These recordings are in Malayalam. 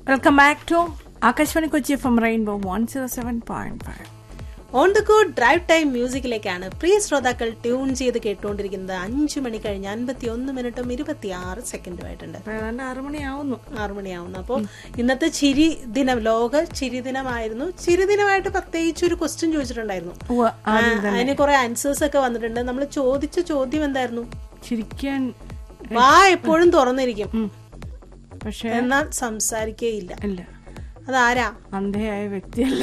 Welcome back to Akashvani Kochi F M rainbow one zero seven point five on the good drive time മ്യൂസിക്കിലേക്കാണ് പ്രിയ ശ്രോതാക്കൾ ട്യൂൺ ചെയ്ത് കേട്ടുകൊണ്ടിരിക്കുന്നത് അഞ്ചു മണി കഴിഞ്ഞ് അൻപത്തി ഒന്ന് മിനിറ്റും ഇരുപത്തി ആറ് സെക്കൻഡും ആയിട്ടുണ്ട് ഏതാണ്ട് ആറു മണിയാവുന്നു ആറു മണിയാവുന്നു അപ്പോൾ ഇന്നത്തെ ചിരി ദിനം ലോക ചിരി ദിനമായിരുന്നു ചിരി ദിനമായിട്ട് പ്രത്യേകിച്ച് ഒരു ക്വസ്റ്റ്യൻ ചോദിച്ചിട്ടുണ്ടായിരുന്നു ഉവ്വ്, ആ, അതിന് കുറെ ആൻസേഴ്സ് ഒക്കെ വന്നിട്ടുണ്ട് നമ്മൾ ചോദിച്ച ചോദ്യം എന്തായിരുന്നു ചിരിക്കാൻ വാ എപ്പോഴും തുറന്നിരിക്കും ഉം. പക്ഷെ എന്നാൽ സംസാരിക്കേയില്ല ഇല്ല അതാരാ അന്ധയായ വ്യക്തിയല്ല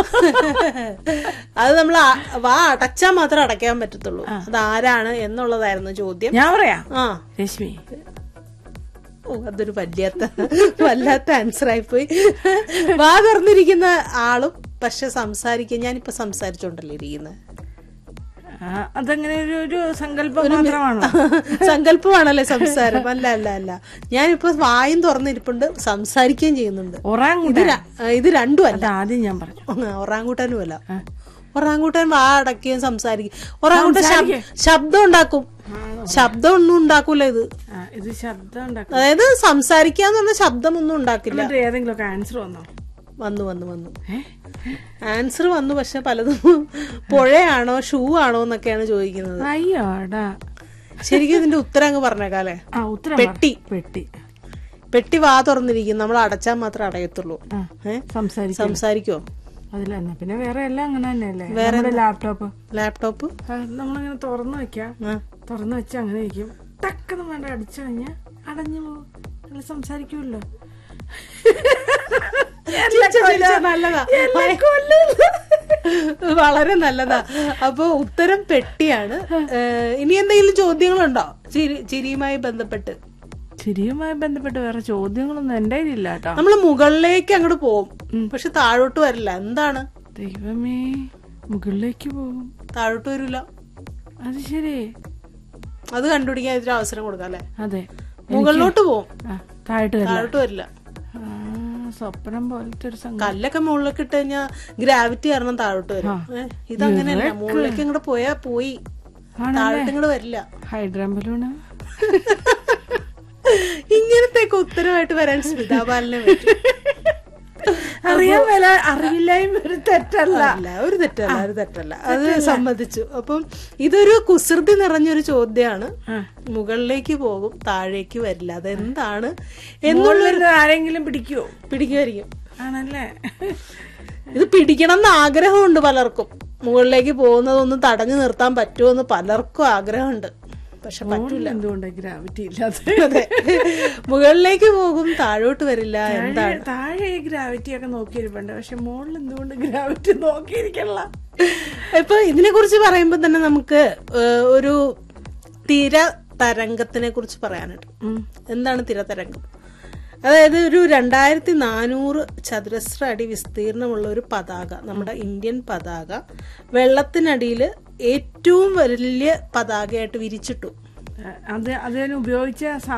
അത് നമ്മൾ വാ അടച്ചാൽ മാത്രമേ അടയ്ക്കാൻ പറ്റത്തുള്ളൂ അതാരാണ് എന്നുള്ളതായിരുന്നു ചോദ്യം ഞാൻ പറയാ ആ രശ്മി ഓ അതൊരു വല്ലാത്ത വല്ലാത്ത ആൻസർ ആയിപ്പോയി വാ തുറന്നിരിക്കുന്ന ആളും പക്ഷെ സംസാരിക്കുക ഞാനിപ്പോ സംസാരിച്ചോണ്ടല്ലേ ഇരിക്കുന്നത് ആ, അതങ്ങനെ ഒരു ഒരു സങ്കല്പം മാത്രമാണോ സങ്കല്പമാണല്ലേ സംസാരം അല്ല അല്ല അല്ല ഞാനിപ്പോ വായും തുറന്നിരിപ്പുണ്ട് സംസാരിക്കുകയും ചെയ്യുന്നുണ്ട് ഇത് ഒറാങ്കൂട്ടൻ ര- ഇത് രണ്ടും അല്ല അത് ആദ്യം ഞാൻ പറഞ്ഞു ഒറാങ്കൂട്ടാനും അല്ല ഒറാങ്കൂട്ടാൻ വാ അടക്കുകയും സംസാരിക്കും ഒറാങ്കൂട്ടൻ ശബ്- ശബ്ദം ഉണ്ടാക്കും ശബ്ദം ഒന്നും ഉണ്ടാക്കൂല ഇത് ആ, ഇത് ശബ്ദം ഉണ്ടാക്കും അതായത് സംസാരിക്കാന്ന് പറഞ്ഞ ശബ്ദം ഒന്നും ഉണ്ടാക്കില്ല എന്നിട്ട് ഏതെങ്കിലുമൊക്കെ ആൻസർ വന്നോ വന്നു വന്നു വന്നു ഏ? ആൻസർ വന്നു പക്ഷെ പലതും പുഴയാണോ ഷൂ ആണോ എന്നൊക്കെയാണ് ചോദിക്കുന്നത് അയ്യോടാ ശരിക്കും ഇതിന്റെ ഉത്തരം അങ്ങ് പറഞ്ഞേക്കാലേ ആ ഉത്തരം പെട്ടി. പറ. പെട്ടി പെട്ടി വാ തുറന്നിരിക്കും നമ്മൾ അടച്ചാൽ മാത്രമേ അടയത്തുള്ളൂ ആ ഏ സംസാരിക്കും സംസാരിക്കോ അതിൽ തന്നെ പിന്നെ വേറെ എല്ലാം അങ്ങനെ തന്നെയല്ലേ നമ്മുടെ ലാപ്ടോപ്പ് ലാപ്ടോപ്പ് നമ്മളിങ്ങനെ തുറന്നു വെക്കാം ആ. തുറന്നു വെച്ച് അങ്ങനെ ഇരിക്കും ടക്കെന്ന് വേണ്ട അടിച്ചു കഴിഞ്ഞാൽ അടഞ്ഞു പോകും അല്ല സംസാരിക്കുമല്ലോ ചിരിച്ച ചിരിച്ച നല്ലതാ വളരെ നല്ലതാ അപ്പൊ ഉത്തരം പെട്ടിയാണ് ഏ, ഇനി എന്തെങ്കിലും ചോദ്യങ്ങളുണ്ടോ ചിരി ചിരിയുമായി ബന്ധപ്പെട്ട് ചിരിയുമായി ബന്ധപ്പെട്ട് വേറെ ചോദ്യങ്ങളൊന്നും എൻ്റെ കയ്യിലില്ല കേട്ടോ നമ്മൾ മുകളിലേക്ക് അങ്ങോട്ട് പോകും പക്ഷെ താഴോട്ട് വരില്ല എന്താണ് ദൈവമേ മുകളിലേക്ക് പോകും താഴോട്ട് വരില്ല അത് ശരി അത് കണ്ടുപിടിക്കാൻ ഒരു അവസരം കൊടുക്കാം അല്ലെ അതെ മുകളിലോട്ട് പോകും ആ താഴോട്ട് വരില്ല താഴോട്ട് വരില്ല ആ, സ്വപ്നം പോലത്തെ ഒരു സംഗതി കല്ലൊക്കെ മുകളിലേക്ക് ഇട്ട് കഴിഞ്ഞാൽ ഗ്രാവിറ്റി കാരണം താഴോട്ട് വരും ഏ, ഇതങ്ങനെയല്ല മുകളിലേക്ക് ഇങ്ങോട്ട് പോയാ പോയി താഴോട്ട് ഇങ്ങോട്ട് വരില്ല ഹൈഡ്രാൻ ബലൂണ് ഇങ്ങനത്തെയൊക്കെ ഉത്തരവായിട്ട് വരാൻ സ്മിതാ ബാലനെ പറ്റും അറിയാൻ മേല അറിവില്ലായ്മ ഒരു തെറ്റല്ല അല്ല ഒരു തെറ്റല്ല ഒരു തെറ്റല്ല അത് സമ്മതിച്ചു അപ്പം ഇതൊരു കുസൃതി നിറഞ്ഞൊരു ചോദ്യമാണ് ആ. മുകളിലേക്ക് പോകും താഴേക്ക് വരില്ല അതെന്താണ് എന്നുള്ളൊരു ആരെങ്കിലും പിടിക്കുവോ പിടിക്കുമായിരിക്കും ആണല്ലേ ഇത് പിടിക്കണം എന്ന് ആഗ്രഹമുണ്ട് പലർക്കും മുകളിലേക്ക് പോകുന്നതൊന്നും തടഞ്ഞു നിർത്താൻ പറ്റുമോ എന്ന് പലർക്കും ആഗ്രഹമുണ്ട് പക്ഷെ പറ്റൂല എന്തുകൊണ്ട് ഗ്രാവിറ്റി ഇല്ലാത്ത അതെ മുകളിലേക്ക് പോകും താഴോട്ട് വരില്ല എന്താണ് താഴെ ഈ ഗ്രാവിറ്റി ഒക്കെ നോക്കിയിരിപ്പുണ്ട് പക്ഷെ മുകളിൽ എന്തുകൊണ്ട് ഗ്രാവിറ്റി നോക്കിയിരിക്കല്ല ഇപ്പൊ ഇതിനെ കുറിച്ച് പറയുമ്പോ തന്നെ നമുക്ക് ഏഹ്, ഒരു തിര തരംഗത്തിനെ കുറിച്ച് പറയാനുണ്ട് എന്താണ് തിരതരംഗം അതായത് ഒരു രണ്ടായിരത്തി നാനൂറ് ചതുരശ്ര അടി വിസ്തീർണമുള്ള ഒരു പതാക നമ്മുടെ ഇന്ത്യൻ പതാക വെള്ളത്തിനടിയിൽ ഏറ്റവും വലിയ പതാകയായിട്ട് വിരിച്ചിട്ടു അത് അതിന് ഉപയോഗിച്ച